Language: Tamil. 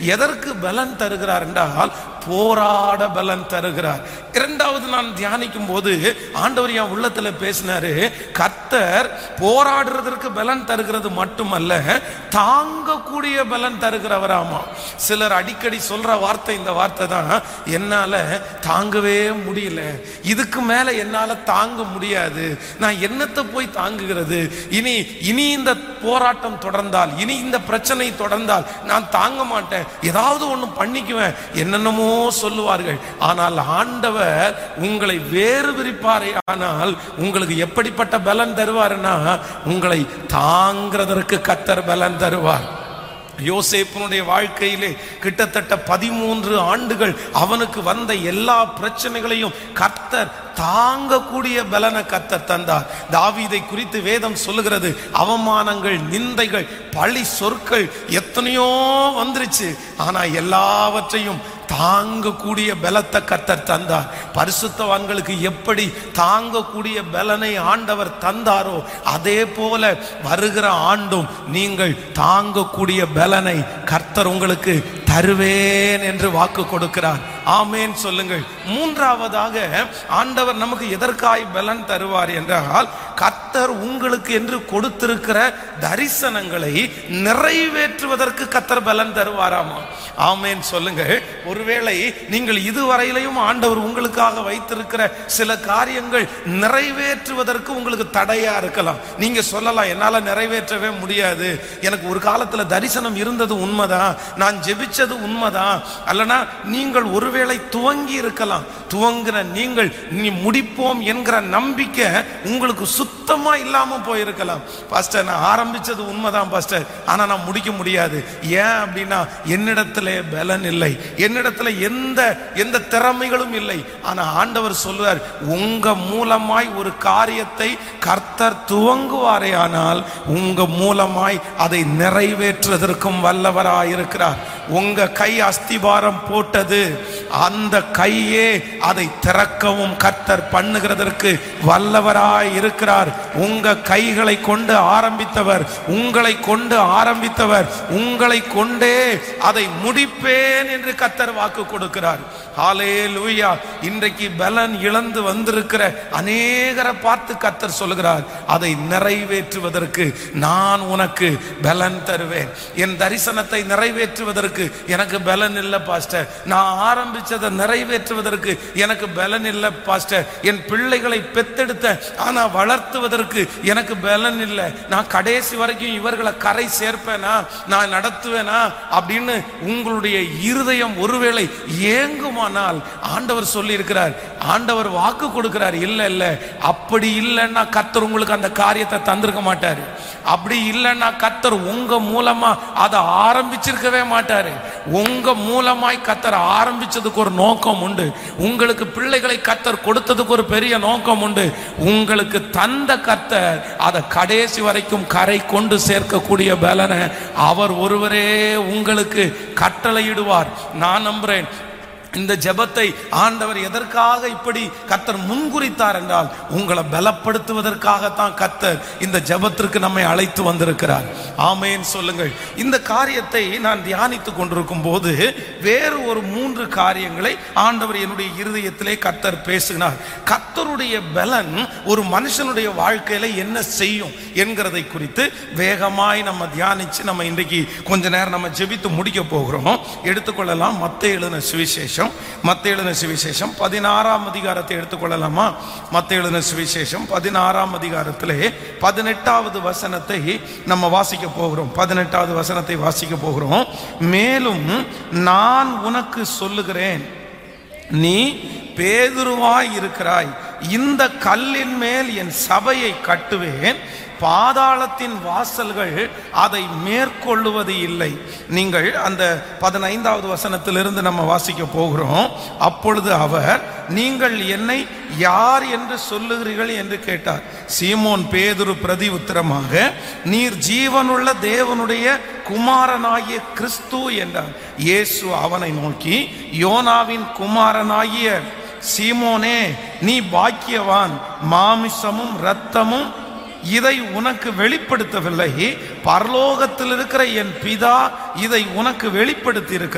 எதற்கு பலன் தருகிறார் என்றால் போராட பலன் தருகிறார் இரண்டாவது நான் தியானிக்கும் போது ஆண்டவர் என் உள்ளத்துல பேசினாரு கர்த்தர் போராடுறதற்கு பலன் தருகிறது மட்டுமல்ல தாங்கக்கூடிய பலன் தருகிறவராமா சிலர் அடிக்கடி சொல்ற வார்த்தை இந்த வார்த்தை தான் என்னால தாங்கவே முடியல இதுக்கு மேல என்னால தாங்க முடியாது நான் என்னத்தை போய் தாங்குகிறது இனி இனி இந்த போராட்டம் தொடர்ந்தால் இனி இந்த பிரச்சனை தொடர்ந்தால் நான் தாங்க மாட்டேன் ஏதாவது ஒண்ணு பண்ணிக்குவேன் என்னென்னமோ சொல்லுவார்கள் ஆனால் ஆண்டவர் உங்களை வேறு விரிப்பாரே ஆனால் உங்களுக்கு எப்படிப்பட்ட பலன் தருவாருன்னா உங்களை தாங்கிறதற்கு கத்தர் பலன் தருவார் யோசேப்பினுடைய வாழ்க்கையிலே கிட்டத்தட்ட பதிமூன்று ஆண்டுகள் அவனுக்கு வந்த எல்லா பிரச்சனைகளையும் கர்த்தர் தாங்கக்கூடிய பலனை கர்த்தர் தந்தார் தாவீதை குறித்து வேதம் சொல்லுகிறது அவமானங்கள் நிந்தைகள் பழி சொற்கள் எத்தனையோ வந்துருச்சு ஆனா எல்லாவற்றையும் தாங்கக்கூடிய பலத்தை கர்த்தர் தந்தார் பரிசுத்தவான்களுக்கு எப்படி தாங்கக்கூடிய பலனை ஆண்டவர் தந்தாரோ அதே போல வருகிற ஆண்டும் நீங்கள் தாங்கக்கூடிய பலனை கர்த்தர் உங்களுக்கு தருவேன் என்று வாக்கு கொடுக்கிறார் ஆமேன் சொல்லுங்கள் மூன்றாவதாக ஆண்டவர் நமக்கு எதற்காய் பலன் தருவார் என்றால் கர்த்தர் உங்களுக்கு என்று கொடுத்திருக்கிற தரிசனங்களை நிறைவேற்றுவதற்கு கர்த்தர் பலன் தருவாராமா ஆமேன் சொல்லுங்கள் ஒருவேளை நீங்கள் இதுவரையிலையும் ஆண்டவர் உங்களுக்காக வைத்திருக்கிற சில காரியங்கள் நிறைவேற்றுவதற்கு உங்களுக்கு தடையா இருக்கலாம் நீங்க சொல்லலாம் என்னால நிறைவேற்றவே முடியாது எனக்கு ஒரு காலத்துல தரிசனம் இருந்தது உண்மைதான் நான் ஜெபிச்சது உண்மைதான் அல்லனா நீங்கள் ஒருவேளை துவங்கி இருக்கலாம் துவங்கின நீங்கள் நீ முடிப்போம் என்கிற நம்பிக்கை உங்களுக்கு சுத்தமா இல்லாம போயிருக்கலாம் பாஸ்டர் நான் ஆரம்பிச்சது உண்மைதான் பாஸ்டர் ஆனா நான் முடிக்க முடியாது ஏன் அப்படின்னா என்னிடத்திலே பலன் இல்லை என்னிடத்துல எந்த எந்த திறமைகளும் இல்லை ஆனா ஆண்டவர் சொல்றார் உங்க மூலமாய் ஒரு காரியத்தை கர்த்தர் துவங்குவாரே ஆனால் உங்க மூலமாய் அதை நிறைவேற்றுவதற்கும் வல்லவராய் இருக்கிறார் உங்க கை அஸ்திபாரம் போட்டது அந்த கையே அதை திறக்கவும் கர்த்தர் பண்ணுகிறதற்கு வல்லவராய் இருக்கிறார் உங்க கைகளை கொண்டு ஆரம்பித்தவர் உங்களை கொண்டு ஆரம்பித்தவர் உங்களை கொண்டே அதை முடிப்பேன் என்று கர்த்தர் வாக்கு கொடுக்கிறார் ஹாலே லூயா இன்றைக்கு பலன் இழந்து வந்திருக்கிற அநேகரை பார்த்து கர்த்தர் சொல்கிறார் அதை நிறைவேற்றுவதற்கு நான் உனக்கு பலன் தருவேன் என் தரிசனத்தை நிறைவேற்றுவதற்கு எனக்கு பலன் இல்லை பாஸ்டர் நான் ஆரம்பிச்சதை நிறைவேற்றுவதற்கு எனக்கு பலன் இல்லை பாஸ்டர் என் பிள்ளைகளை பெத்தெடுத்த ஆனா வளர்த்துவதற்கு எனக்கு பலன் இல்லை நான் கடைசி வரைக்கும் இவர்களை கரை சேர்ப்பேனா நான் நடத்துவேனா அப்படின்னு உங்களுடைய இருதயம் ஒருவேளை ஏங்குமானால் ஆண்டவர் சொல்லி இருக்கிறார் ஆண்டவர் வாக்கு கொடுக்கிறார் இல்ல இல்ல அப்படி இல்லைன்னா கத்தர் உங்களுக்கு அந்த காரியத்தை தந்திருக்க மாட்டாரு அப்படி இல்லைன்னா கத்தர் உங்க மூலமா அதை ஆரம்பிச்சிருக்கவே மாட்டாரு உங்க மூலமாய் கத்தர் ஆரம்பிச்சதுக்கு ஒரு நோக்கம் உண்டு உங்களுக்கு பிள்ளைகளை கத்தர் கொடுத்ததுக்கு ஒரு பெரிய நோக்கம் உண்டு உங்களுக்கு தந்த கத்தர் அதை கடைசி வரைக்கும் கரை கொண்டு சேர்க்கக்கூடிய பலனை அவர் ஒருவரே உங்களுக்கு கட்டளையிடுவார் நான் நம்புறேன் இந்த ஜெபத்தை ஆண்டவர் எதற்காக இப்படி கத்தர் முன்குறித்தார் என்றால் உங்களை பலப்படுத்துவதற்காகத்தான் கத்தர் இந்த ஜெபத்திற்கு நம்மை அழைத்து வந்திருக்கிறார் ஆமேன் சொல்லுங்கள் இந்த காரியத்தை நான் தியானித்துக் கொண்டிருக்கும் போது வேறு ஒரு மூன்று காரியங்களை ஆண்டவர் என்னுடைய இருதயத்திலே கத்தர் பேசினார் கத்தருடைய பலன் ஒரு மனுஷனுடைய வாழ்க்கையில என்ன செய்யும் என்கிறதை குறித்து வேகமாய் நம்ம தியானிச்சு நம்ம இன்றைக்கு கொஞ்ச நேரம் நம்ம ஜெபித்து முடிக்க போகிறோம் எடுத்துக்கொள்ளலாம் மத்த எழுதின சுவிசேஷம் மத்த எழுதின சுவிசேஷம் பதினாறாம் அதிகாரத்தை எடுத்துக்கொள்ளலாமா மத்த எழுதின சுவிசேஷம் பதினாறாம் அதிகாரத்திலே பதினெட்டாவது வசனத்தை நம்ம வாசிக்க போகிறோம் பதினெட்டாவது வசனத்தை வாசிக்க போகிறோம் மேலும் நான் உனக்கு சொல்லுகிறேன் நீ பேதுருவாய் இருக்கிறாய் இந்த கல்லின் மேல் என் சபையை கட்டுவேன் பாதாளத்தின் வாசல்கள் அதை மேற்கொள்ளுவது இல்லை நீங்கள் அந்த பதினைந்தாவது வசனத்திலிருந்து நம்ம வாசிக்க போகிறோம் அப்பொழுது அவர் நீங்கள் என்னை யார் என்று சொல்லுகிறீர்கள் என்று கேட்டார் சீமோன் பேதுரு பிரதி உத்தரமாக நீர் ஜீவனுள்ள தேவனுடைய குமாரனாகிய கிறிஸ்து என்றார் இயேசு அவனை நோக்கி யோனாவின் குமாரனாகிய சீமோனே நீ பாக்கியவான் மாமிசமும் இரத்தமும் இதை உனக்கு வெளிப்படுத்தவில்லை பரலோகத்தில் இருக்கிற என் பிதா இதை உனக்கு வெளிப்படுத்தி